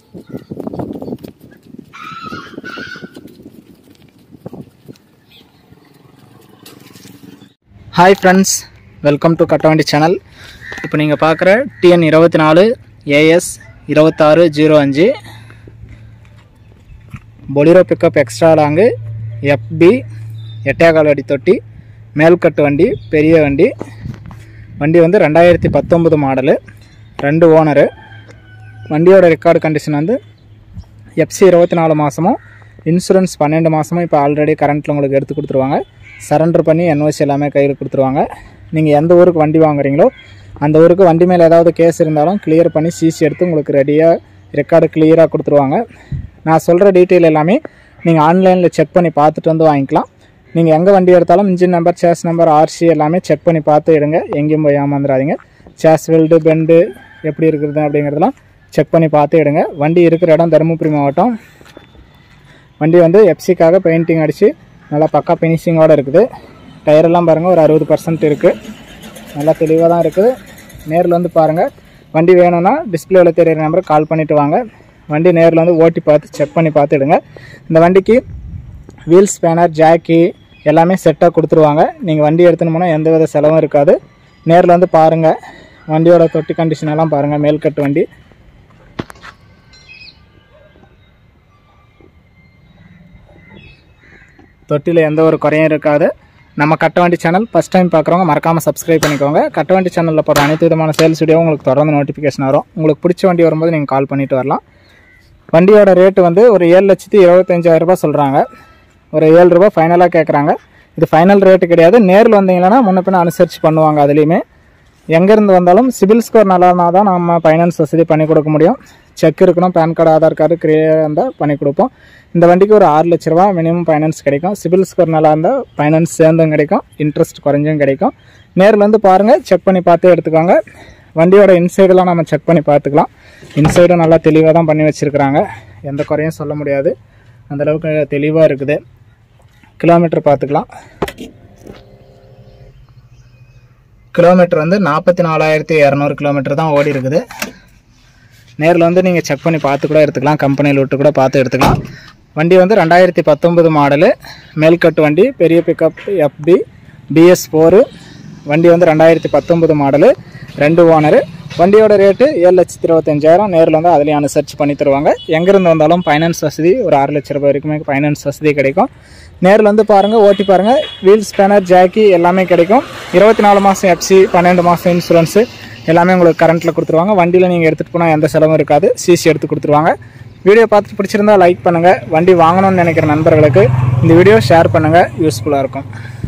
hi friends welcome to Kattavandi channel இப்போ நீங்கள் பார்க்குற டிஎன் இருபத்தி நாலு ஏஎஸ் இருபத்தாறு ஜீரோ அஞ்சு Bolero pickup extra long FB எட்டேகால் அடி தொட்டி மேல்கட்டு வண்டி பெரிய வண்டி வண்டி வந்து ரெண்டாயிரத்தி பத்தொம்பது மாடலு ரெண்டு ஓனரு வண்டியோட ரெக்கார்டு கண்டிஷன் வந்து எஃப்சி இருபத்தி நாலு மாதமும் இன்சூரன்ஸ் பன்னெண்டு மாதமும் இப்போ ஆல்ரெடி கரண்ட்டில் உங்களுக்கு எடுத்து கொடுத்துருவாங்க சரண்டர் பண்ணி என்ஓசி எல்லாமே கையில் கொடுத்துருவாங்க நீங்கள் எந்த ஊருக்கு வண்டி வாங்குறீங்களோ அந்த ஊருக்கு வண்டி மேலே ஏதாவது கேஸ் இருந்தாலும் கிளியர் பண்ணி சிசி எடுத்து உங்களுக்கு ரெடியாக ரெக்கார்டு கிளியராக கொடுத்துருவாங்க நான் சொல்கிற டீட்டெயில் எல்லாமே நீங்கள் ஆன்லைனில் செக் பண்ணி பார்த்துட்டு வந்து வாங்கிக்கலாம் நீங்கள் எங்கே வண்டி எடுத்தாலும் engine number chassis number RC எல்லாமே செக் பண்ணி பார்த்து எடுங்க எங்கேயும் போய் ஏமாந்துடாதீங்க சேஸ் வெல்டு பெண்டு எப்படி இருக்குது அப்படிங்கிறதெல்லாம் செக் பண்ணி பார்த்து எடுங்க வண்டி இருக்கிற இடம் தருமபுரி மாவட்டம் வண்டி வந்து எஃப்சிக்காக பெயிண்டிங் அடித்து நல்லா பக்கா ஃபினிஷிங்கோடு இருக்குது டயரெல்லாம் பாருங்கள் ஒரு அறுபது பர்சன்ட் இருக்குது நல்லா தெளிவாக தான் இருக்குது நேரில் வந்து பாருங்கள் வண்டி வேணும்னா டிஸ்பிளேவில் தெரியிற நம்பருக்கு கால் பண்ணிவிட்டு வாங்க வண்டி நேரில் வந்து ஓட்டி பார்த்து செக் பண்ணி பார்த்துடுங்க இந்த வண்டிக்கு வீல் ஸ்பேனர் ஜாக்கி எல்லாமே செட்டாக கொடுத்துருவாங்க நீங்கள் வண்டி எடுத்துன்னு போனால் எந்த வித செலவும் இருக்காது நேரில் வந்து பாருங்கள் வண்டியோட தொட்டி கண்டிஷன் எல்லாம் பாருங்கள் மேல்கட்டு வண்டி தொட்டியில் எந்த ஒரு குறையும் இருக்காது நம்ம கட்டவண்டி சேனல் ஃபஸ்ட் டைம் பார்க்குறவங்க மறக்காமல் சப்ஸ்கிரைப் பண்ணிக்கோங்க கட்டவண்டி சேனலில் போகிற அனைத்து விதமான சேல்ஸ் வீடியோ உங்களுக்கு தொடர்ந்து நோட்டிஃபிகேஷன் வரும் உங்களுக்கு பிடிச்ச வண்டி வரும்போது நீங்கள் கால் பண்ணிட்டு வரலாம் வண்டியோட ரேட்டு வந்து ஒரு ஏழு லட்சத்தி இருபத்தஞ்சாயிரம் ரூபாய் சொல்கிறாங்க ஒரு ஏழு ரூபாய் ஃபைனலாக கேட்குறாங்க இது ஃபைனல் ரேட்டு கிடையாது நேரில் வந்தீங்கன்னா முன்ன பின்ன அனுசரித்து பண்ணுவாங்க அதுலேயுமே எங்கேருந்து வந்தாலும் சிபில் ஸ்கோர் நல்லா இருந்தால் தான் நம்ம ஃபைனான்ஸ் வசதி பண்ணி கொடுக்க முடியும் செக் இருக்கணும் பேன் கார்டு ஆதார் கார்டு கிளியராக இருந்தால் பண்ணி கொடுப்போம் இந்த வண்டிக்கு ஒரு ஆறு லட்ச ரூபா மினிமம் ஃபைனான்ஸ் கிடைக்கும் சிபில் ஸ்கோர் நல்லா இருந்தால் ஃபைனான்ஸ் சேர்ந்தும் கிடைக்கும் இன்ட்ரெஸ்ட் குறைஞ்சும் கிடைக்கும் நேரில் வந்து பாருங்கள் செக் பண்ணி பார்த்து எடுத்துக்கோங்க வண்டியோட இன்சைடெல்லாம் நம்ம செக் பண்ணி பார்த்துக்கலாம் இன்சைடும் நல்லா தெளிவாக தான் பண்ணி வச்சுருக்குறாங்க எந்த குறையும் சொல்ல முடியாது அந்தளவுக்கு தெளிவாக இருக்குது கிலோமீட்டர் பார்த்துக்கலாம் கிலோமீட்டர் வந்து நாற்பத்தி நாலாயிரத்தி இரநூறு கிலோமீட்டர் தான் ஓடி இருக்குது நேரில் வந்து நீங்கள் செக் பண்ணி பார்த்து கூட எடுத்துக்கலாம் கம்பெனியில் விட்டு கூட பார்த்து எடுத்துக்கலாம் வண்டி வந்து ரெண்டாயிரத்தி பத்தொம்பது மாடலு மேல்கட்டு வண்டி பெரிய பிக்கப் எஃப்பி பிஎஸ் ஃபோரு வண்டி வந்து ரெண்டாயிரத்தி பத்தொம்பது மாடலு ரெண்டு ஓனரு வண்டியோட ரேட்டு ஏழு லட்சத்தி இருபத்தஞ்சாயிரம் நேரில் வந்து அதுலேயும் அனுசரிச்சு பண்ணி தருவாங்க எங்கேருந்து வந்தாலும் ஃபைனான்ஸ் வசதி ஒரு ஆறு லட்ச ரூபாய் வரைக்குமே ஃபைனான்ஸ் வசதி கிடைக்கும் நேரில் வந்து பாருங்கள் ஓட்டி பாருங்கள் வீல் ஸ்பேனர் ஜாக்கி எல்லாமே கிடைக்கும் இருபத்தி நாலு மாதம் எஃப்சி பன்னெண்டு மாதம் இன்சூரன்ஸு எல்லாமே உங்களுக்கு கரண்ட்டில் கொடுத்துருவாங்க வண்டியில் நீங்கள் எடுத்துகிட்டு போனால் எந்த செலவும் இருக்காது சிசி எடுத்து கொடுத்துருவாங்க வீடியோ பார்த்துட்டு பிடிச்சிருந்தா லைக் பண்ணுங்கள் வண்டி வாங்கணும்னு நினைக்கிற நண்பர்களுக்கு இந்த வீடியோ ஷேர் பண்ணுங்கள் யூஸ்ஃபுல்லாக இருக்கும்